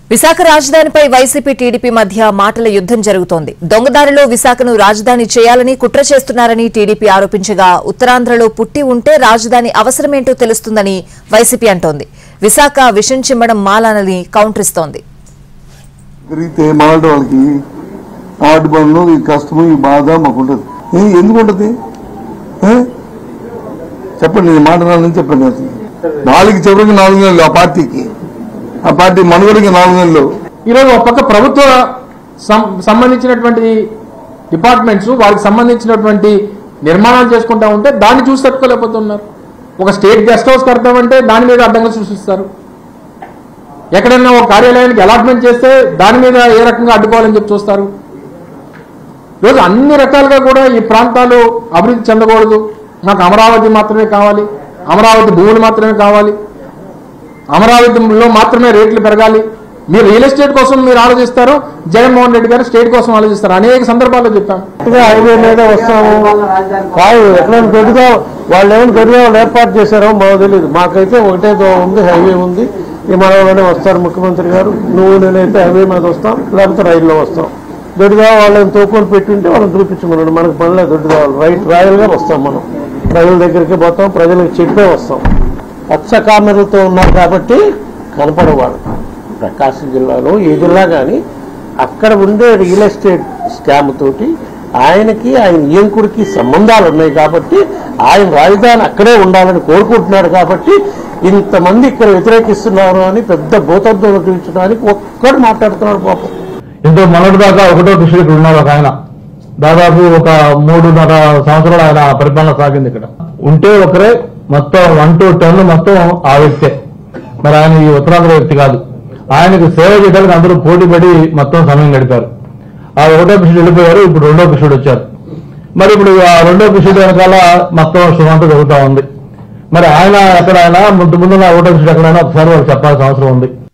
Visakha రాజధానిపై YCP TDP మధ్య మాటల యుద్దం జరుగుతోంది దొంగదారిలో విశాఖను రాజధాని చేయాలని కుట్ర చేస్తున్నారని టీడీపీ ఆరోపించగా ఉత్తరాంధ్రలో పుట్టి ఉంటే రాజధాని అవసరమేంటో తెలుస్తుందని వైసీపీ అంటోంది విశాఖ విషం చిమ్మడం మాలానని కౌంటరిస్తోంది తిరిగితే మాలాంటి వాళ్ళకి ఆటి పనులు ఈ కష్టము ఈ బాధ మాకు ఉంటుంది ఏ, ఎందుకు ఉంటుంది ఏ? చెప్పండి నేను మాట్లాడాలని చెప్పండి అసలు నాలుగు చివరికి నాలుగు నెలలు ఆ పార్టీకి ఆ పార్టీ మనుగడికి నాలుగు నెలలు ఈరోజు ఒక పక్క ప్రభుత్వ సం- సంబంధించినటువంటి డిపార్ట్మెంట్స్ వాళ్ళకి సంబంధించినటువంటి నిర్మాణాలు చేసుకుంటా ఉంటే దాన్ని చూసి తట్టుకోలేకపోతున్నారు ఒక స్టేట్ గెస్ట్ హౌస్ కడతామంటే దాని మీద అడ్డంగా సృష్టిస్తారు ఎక్కడైనా ఒక కార్యాలయానికి అలాట్మెంట్ చేస్తే దాని మీద ఏ రకంగా అడ్డుకోవాలని చెప్పి చూస్తారు ఈరోజు అన్ని రకాలుగా కూడా ఈ ప్రాంతాలు అభివృద్ధి చెందకూడదు మాకు అమరావతి మాత్రమే కావాలి అమరావతి భూములు మాత్రమే కావాలి అమరావతిలో మాత్రమే రేట్లు పెరగాలి మీరు రియల్ ఎస్టేట్ కోసం మీరు ఆలోచిస్తారు జగన్మోహన్ రెడ్డి గారు స్టేట్ కోసం ఆలోచిస్తారు అనేక సందర్భాల్లో చెప్పాం హైవే మీద వస్తాము కాదు ఎక్కడైనా గడిగా వాళ్ళు ఏమైనా గడిగా వాళ్ళు ఏర్పాటు చేశారో మాకు తెలియదు మాకైతే ఒకటే దూరం ఉంది హైవే ఉంది విమానంలోనే వస్తారు ముఖ్యమంత్రి గారు నువ్వు నేనైతే హైవే మీద వస్తాం లేకపోతే రైల్లో వస్తాం దొడ్డుగా వాళ్ళని తోకొని పెట్టుంటే వాళ్ళని చూపించమన్నాడు మనకు పనిలేదు దొడ్డుగా వాళ్ళు రైట్ రాయల్గా వస్తాం మనం ప్రజల దగ్గరికి పోతాం ప్రజలకు చెప్పే వస్తాం పచ్చ కామెరలతో ఉన్నారు కాబట్టి కనపడేవాడు ప్రకాశం జిల్లాలో ఏ జిల్లా కానీ అక్కడ ఉండే రియల్ ఎస్టేట్ స్కామ్ తోటి ఆయనకి ఆయన ఈయంకుడికి సంబంధాలు ఉన్నాయి కాబట్టి ఆయన రాజధాని అక్కడే ఉండాలని కోరుకుంటున్నాడు కాబట్టి ఇంతమంది ఇక్కడ వ్యతిరేకిస్తున్నారు అని పెద్ద భూతత్వం చూపించడానికి ఒక్కడు మాట్లాడుతున్నాడు పాపం ఎంతో మొన్నటి దాకా ఒకటో కృషి ఇక్కడ ఉన్నారు ఒక ఆయన దాదాపు ఒక మూడున్నర సంవత్సరాలు ఆయన పరిపాలన సాగింది ఇక్కడ ఉంటే ఒకరే మొత్తం వన్ టు టెన్ మొత్తం ఆ వ్యక్తే మరి ఆయన ఈ ఉత్తరాంధ్ర వ్యక్తి కాదు ఆయనకు సేవ చేయడానికి అందరూ పోటీ పడి మొత్తం సమయం గడిపారు ఆ ఒకటో కృషుడు వెళ్ళిపోయారు ఇప్పుడు రెండో కృషుడు వచ్చారు మరి ఇప్పుడు ఆ రెండో కృషుడు వెనకాల మొత్తం శుభంతా జరుగుతా ఉంది మరి ఆయన ఎక్కడైనా ముందు ముందు ఒకటో కృషుడు ఎక్కడైనా ఒకసారి వాళ్ళు చెప్పాల్సిన అవసరం ఉంది